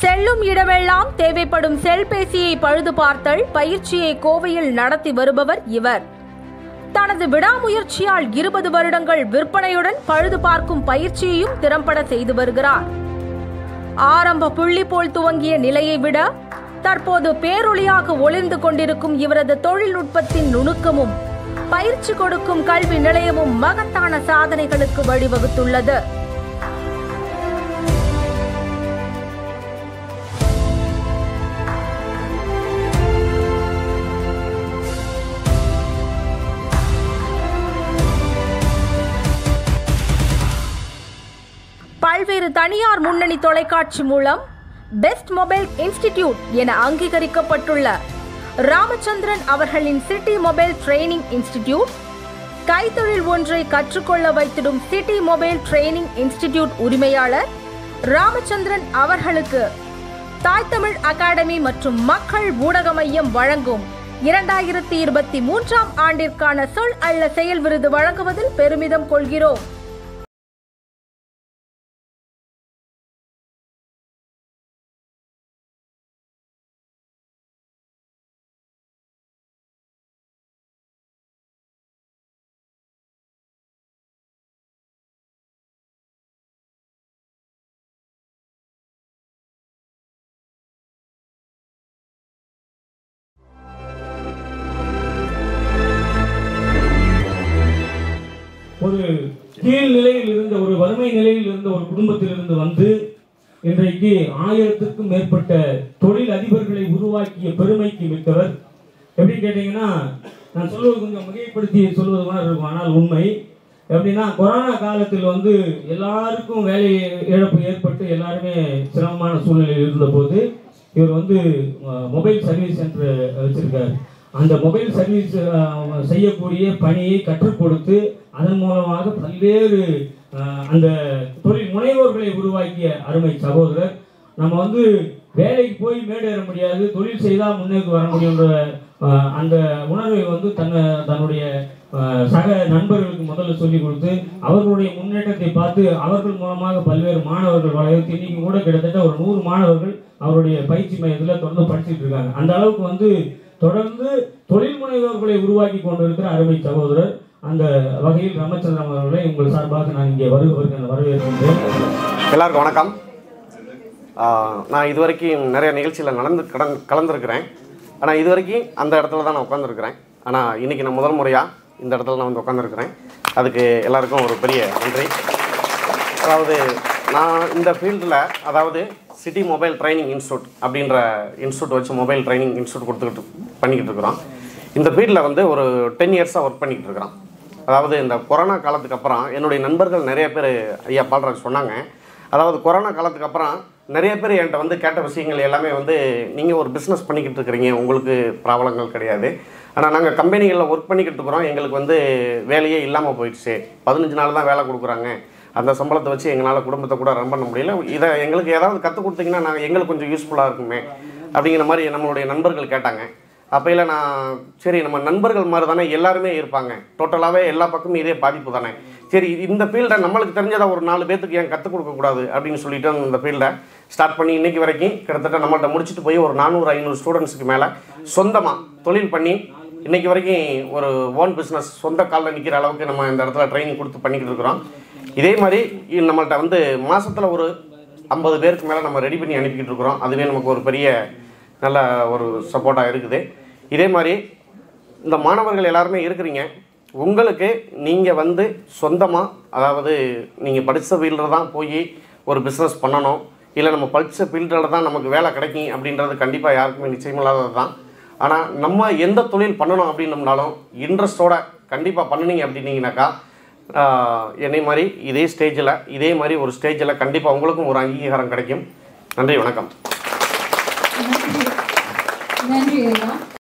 செல்லும் இடமெல்லாம் தேவைப்படும் செல்பேசியை பழுது பார்த்தல் பயிற்சியை கோவையில் நடத்தி வருபவர் இவர் தனது விடாமுயற்சியால் இருபது வருடங்கள் விற்பனையுடன் பழுது பார்க்கும் பயிற்சியையும் திறம்பட செய்து வருகிறார் ஆரம்ப புள்ளி போல் துவங்கிய நிலையை விட தற்போது பேரொளியாக ஒளிர்ந்து கொண்டிருக்கும் இவரது தொழில்நுட்பத்தின் நுணுக்கமும் பயிற்சி கொடுக்கும் கல்வி நிலையமும் மகத்தான சாதனைகளுக்கு வழிவகுத்துள்ளது பல்வேறு தனியார் முன்னணி தொலைக்காட்சி மூலம் பெஸ்ட் மொபைல் இன்ஸ்டிடியூட் என அங்கீகரிக்கப்பட்டுள்ள ராமச்சந்திரன் அவர்களின் சிட்டி மொபைல் ட்ரைனிங் இன்ஸ்டிடியூட் கைத்தொழில் ஒன்றை கற்றுக்கொள்ள வைத்திடும் சிட்டி மொபைல் ட்ரைனிங் இன்ஸ்டிடியூட் உரிமையாளர் ராமச்சந்திரன் அவர்களுக்கு தாய் தமிழ் அகாடமி மற்றும் மக்கள் ஊடக மையம் வழங்கும் இரண்டாயிரத்தி இருபத்தி மூன்றாம் ஆண்டிற்கான சொல் அல்ல செயல் விருது வழங்குவதில் பெருமிதம் கொள்கிறோம் ஒரு கீழ் நிலையில் இருந்த ஒரு வறுமை நிலையில் இருந்த ஒரு குடும்பத்திலிருந்து வந்து இன்றைக்கு ஆயிரத்துக்கும் மேற்பட்ட தொழில் அதிபர்களை உருவாக்கிய பெருமைக்கு மிக்கவர் எப்படி கேட்டீங்கன்னா நான் சொல்வது கொஞ்சம் மிகைப்படுத்தி சொல்வது மாதிரி இருக்கும் ஆனால் உண்மை எப்படின்னா கொரோனா காலத்தில் வந்து எல்லாருக்கும் வேலை இழப்பு ஏற்பட்டு எல்லாருமே சிரமமான சூழ்நிலையில் இருந்தபோது இவர் வந்து மொபைல் சர்வீஸ் சென்டர் வச்சிருக்காரு அந்த மொபைல் சர்வீஸ் அஹ், செய்யக்கூடிய பணியை கற்றுக் கொடுத்து அதன் மூலமாக பல்வேறு அஹ், அந்த தொழில் முனைவோர்களை உருவாக்கிய அருமை சகோதரர் நம்ம வந்து வேலைக்கு போய் மேடேற முடியாது தொழில் செய்தால் முன்னேறி வர முடியுன்ற அஹ், அந்த உணர்வை வந்து தன்னை தன்னுடைய அஹ், சக நண்பர்களுக்கு முதல்ல சொல்லி கொடுத்து அவர்களுடைய முன்னேற்றத்தை பார்த்து அவர்கள் மூலமாக பல்வேறு மாணவர்கள் வளர்த்து இன்னைக்கு கூட கிட்டத்தட்ட ஒரு நூறு மாணவர்கள் அவருடைய பயிற்சி மையத்தில் தொடர்ந்து படிச்சுட்டு இருக்காங்க அந்த அளவுக்கு வந்து தொடர்ந்து தொழில் முனைவோர்களை உருவாக்கி கொண்டிருக்கிற அருமை சகோதரர் அந்த வகையில் ராமச்சந்திரன் அவர்களை உங்கள் சார்பாக நான் இங்கே வருவதற்கு வரவேற்கின்றேன் எல்லாருக்கும் வணக்கம் ஆஹ் நான் இது வரைக்கும் நிறைய நிகழ்ச்சியில் நடந்து கடன் கலந்துருக்கிறேன் ஆனால் இது வரைக்கும் அந்த இடத்துல தான் நான் உட்காந்துருக்கிறேன் ஆனால் இன்றைக்கி நான் முதல் முறையாக இந்த இடத்துல நான் வந்து உட்காந்துருக்கிறேன் அதுக்கு எல்லாருக்கும் ஒரு பெரிய நன்றி அதாவது நான் இந்த ஃபீல்டில் அதாவது சிட்டி மொபைல் ட்ரைனிங் இன்ஸ்டியூட் அப்படின்ற இன்ஸ்டியூட் வச்சு மொபைல் ட்ரைனிங் இன்ஸ்டியூட் கொடுத்துக்கிட்டு பண்ணிக்கிட்டு இருக்கிறோம் இந்த ஃபீல்டில் வந்து ஒரு டென் இயர்ஸாக ஒர்க் பண்ணிக்கிட்டு இருக்கிறோம் அதாவது இந்த கொரோனா காலத்துக்கு அப்புறம் என்னுடைய நண்பர்கள் நிறைய பேர் ஐயா பால்ராஜ் சொன்னாங்க அதாவது கொரோனா காலத்துக்கு அப்புறம் நிறைய பேர் என்கிட்ட வந்து கேட்ட விஷயங்கள் எல்லாமே வந்து நீங்கள் ஒரு பிஸ்னஸ் பண்ணிக்கிட்டு இருக்கிறீங்க உங்களுக்கு ப்ராப்ளங்கள் கிடையாது ஆனால் நாங்கள் கம்பெனிகளில் ஒர்க் பண்ணிக்கிட்டு இருக்கிறோம் எங்களுக்கு வந்து வேலையே இல்லாமல் போயிடுச்சு பதினஞ்சு நாள் தான் வேலை கொடுக்குறாங்க அந்த சம்பளத்தை வச்சு எங்களால் குடும்பத்தை கூட ரன் பண்ண முடியல இதை எங்களுக்கு ஏதாவது கற்றுக் கொடுத்தீங்கன்னா நாங்கள் எங்களுக்கு கொஞ்சம் யூஸ்ஃபுல்லாக இருக்குமே அப்படிங்கிற மாதிரி நம்மளுடைய நண்பர்கள் கேட்டாங்க அப்பையில் நான் சரி நம்ம நண்பர்கள் மாதிரி தானே எல்லாருமே இருப்பாங்க டோட்டலாகவே எல்லா பக்கமும் இதே பாதிப்பு தானே சரி இந்த ஃபீல்டை நம்மளுக்கு தெரிஞ்சதை ஒரு நாலு பேத்துக்கு ஏன் கற்றுக் கொடுக்கக்கூடாது அப்படின்னு சொல்லிட்டு இந்த ஃபீல்டை ஸ்டார்ட் பண்ணி இன்னைக்கு வரைக்கும் கிட்டத்தட்ட நம்மள்ட்ட முடிச்சுட்டு போய் ஒரு நானூறு ஐநூறு ஸ்டூடெண்ட்ஸுக்கு மேலே சொந்தமாக தொழில் பண்ணி இன்னைக்கு வரைக்கும் ஒரு ஓன் பிஸ்னஸ் சொந்த காலில் நிற்கிற அளவுக்கு நம்ம இந்த இடத்துல ட்ரைனிங் கொடுத்து பண்ணிக்கிட்டு இருக்கிறோம் இதே மாதிரி இ- நம்மள்ட்ட வந்து மாசத்துல ஒரு ஐம்பது பேருக்கு மேலே நம்ம ரெடி பண்ணி அனுப்பிக்கிட்டு இருக்கிறோம் அதுவே நமக்கு ஒரு பெரிய நல்ல ஒரு சப்போர்ட்டாக இருக்குது இதே மாதிரி இந்த மாணவர்கள் எல்லாருமே இருக்கிறீங்க உங்களுக்கு நீங்கள் வந்து சொந்தமாக அதாவது நீங்கள் படித்த ஃபீல்டில் தான் போய் ஒரு பிஸ்னஸ் பண்ணணும் இல்லை நம்ம படித்த ஃபீல்டில் தான் நமக்கு வேலை கிடைக்கும் அப்படின்றது கண்டிப்பாக யாருக்குமே நிச்சயமில்லாதது தான் ஆனால் நம்ம எந்த தொழில் பண்ணணும் அப்படின்னம்னாலும் இன்ட்ரெஸ்டோட கண்டிப்பாக பண்ணுனீங்க அப்படின்னீங்கனாக்கா ஆஹ், என்னை மாதிரி இதே ஸ்டேஜில் இதே மாதிரி ஒரு ஸ்டேஜில் கண்டிப்பாக உங்களுக்கும் ஒரு அங்கீகாரம் கிடைக்கும் நன்றி வணக்கம் நன்றி நன்றி ஐயா